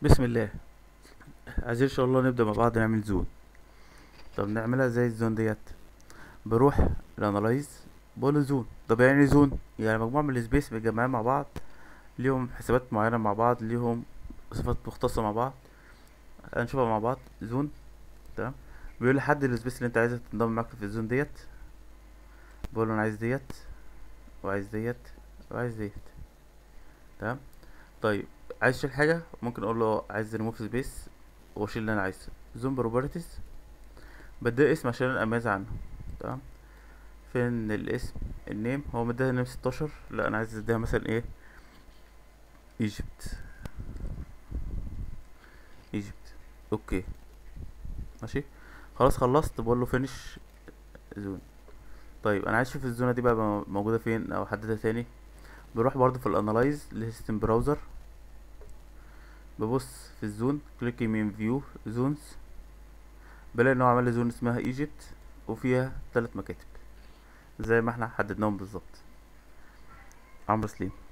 بسم الله عايزين ان شاء الله نبدأ مع بعض نعمل زون طب نعملها ازاي الزون ديت بروح الانالايز بقول له زون طب يعني إيه زون يعني مجموعة من السبيس متجمعين مع بعض ليهم حسابات معينة مع بعض ليهم صفات مختصة مع بعض هنشوفها مع بعض زون تمام بيقول لي حدد السبيس اللي انت عايزها تنضم معاك في الزون ديت بقول له انا عايز ديت وعايز ديت وعايز ديت تمام طيب عايز اشيل حاجة ممكن اقول له عايز ريموف سبيس واشيل اللي انا عايزه زوم بروبرتيز بديه اسم عشان اميز عنه تمام فين الاسم النيم هو مديها نيم 16 لا انا عايز اديها مثلا ايه ايجيبت ايجيبت اوكي ماشي خلاص خلصت بقول له فينيش زون طيب انا عايز اشوف الزونه دي بقى موجوده فين او احددها تاني بروح برضه في الانالايز لسيستم براوزر ببص في الزون كليك يمين فيو زونز بلاقي ان هو عمل لي زون اسمها ايجيبت وفيها ثلاث مكاتب زي ما احنا حددناهم بالظبط عمرو سليم